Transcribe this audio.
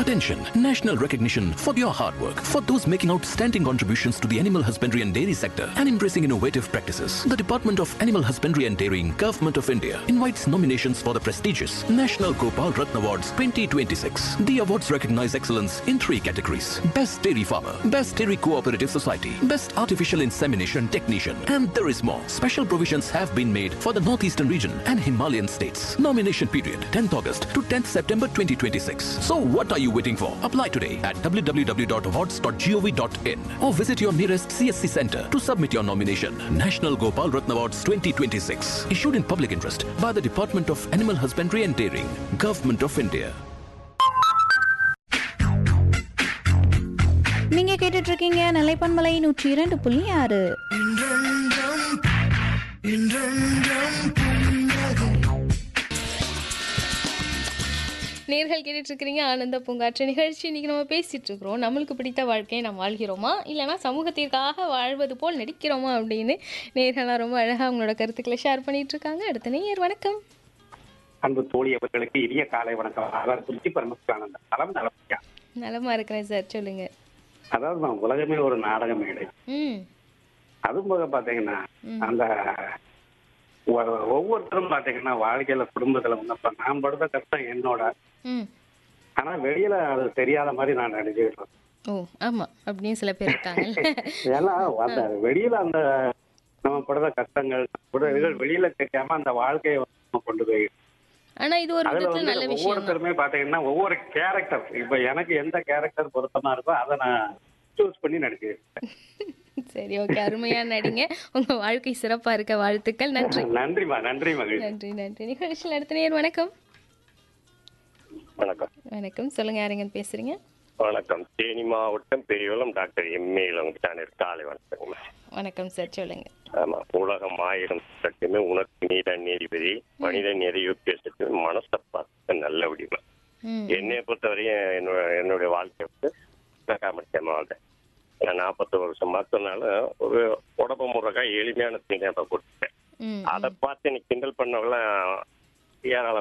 Attention! National recognition for your hard work. For those making outstanding contributions to the animal husbandry and dairy sector and embracing innovative practices, the Department of Animal Husbandry and Dairying, Government of India invites nominations for the prestigious National Gopal Ratna Awards 2026. The awards recognize excellence in three categories Best Dairy Farmer, Best Dairy Cooperative Society, Best Artificial Insemination Technician, and there is more. Special provisions have been made for the Northeastern region and Himalayan states. Nomination period 10th August to 10th September 2026. So what are you waiting for? Apply today at www.awards.gov.in or visit your nearest CSC center to submit your nomination. National Gopal Ratna Awards 2026. Issued in public interest by the Department of Animal Husbandry and Dairying, Government of India. நீங்க கேட்டுட்டு இருக்கீங்க நிலைப்பன்மலை நூற்றி இரண்டு புள்ளி ஆறு நேர்கள் கேட்டுட்டு இருக்கிறீங்க ஆனந்த பூங்காற்று நிகழ்ச்சி இன்னைக்கு நம்ம பேசிட்டு இருக்கிறோம் நம்மளுக்கு பிடித்த வாழ்க்கையை நாம் வாழ்கிறோமா இல்லைனா சமூகத்திற்காக வாழ்வது போல் நடிக்கிறோமா அப்படின்னு நேர்கள்லாம் ரொம்ப அழகாக அவங்களோட கருத்துக்களை ஷேர் பண்ணிட்டு இருக்காங்க அடுத்த நேயர் வணக்கம் அன்பு தோழி அவர்களுக்கு இனிய காலை வணக்கம் அவர் குறிச்சி பரமசிவானந்தம் நலம் நலமையா நலமா இருக்கிறேன் சார் சொல்லுங்க அதாவது நான் உலகமே ஒரு நாடக மேடை ம் அதுவும் போக பாத்தீங்கன்னா அந்த ஒ- ஒவ்வொருத்தரும் பாத்தீங்கன்னா வாழ்க்கையில குடும்பத்துல வந்து இப்ப நான் படுத்த கஷ்டம் என்னோட ம் ஆனா வெளியில அது தெரியாத மாதிரி நான் நினைச்சுக்கிட்டேன் ஓ ஆமாம் அப்படின்னு சில பேர் இருக்காங்கல்ல ஏன்னா அந்த வெளியில அந்த நம்ம படுற கஷ்டங்கள் உடல்கள் வெளியில தெரியாம அந்த வாழ்க்கையை வந்து நம்ம கொண்டு போய் ஆனால் இது ஒரு அதுல விதத்தில் வந்து நல்ல விஷயம் தான் ஒவ்வொருத்தருமே பாத்தீங்கன்னா ஒவ்வொரு கேரக்டர் இப்ப எனக்கு எந்த கேரக்டர் பொருத்தமா இருக்கோ அதை நான் சூஸ் பண்ணி நடிச்சிருக்கேன் சரி ஓகே அருமையா நடிங்க உங்க வாழ்க்கை சிறப்பா இருக்க வாழ்த்துக்கள் நன்றி நன்றிமா நன்றி மகிழ் நன்றி நன்றி நிகழ்ச்சியில் அடுத்த நேர் வணக்கம் வணக்கம் வணக்கம் சொல்லுங்க யாருங்க பேசுறீங்க வணக்கம் தேனி மாவட்டம் பெரியவளம் டாக்டர் எம்ஏ இளங்கிட்டானர் காலை வணக்கங்க வணக்கம் சார் சொல்லுங்க ஆமா உலகம் ஆயிரம் சட்டமே உனக்கு நீதான் நீதிபதி மனிதன் எதையோ பேசுறது மனசை பார்த்து நல்ல விடிமை ம் என்னைய பொறுத்தவரையும் என்னோட என்னுடைய வாழ்க்கை வந்து காமெடிக்காம வாழ்ந்தேன் நான் நாற்பத்தி வருஷம் பார்த்தனால ஒரு உடம்பு முறைக்கா எளிமையான தீங்க கொடுத்துட்டேன் ம் அதை பார்த்து நீ கிண்டல் பண்ணவங்களாம் ஏராளம்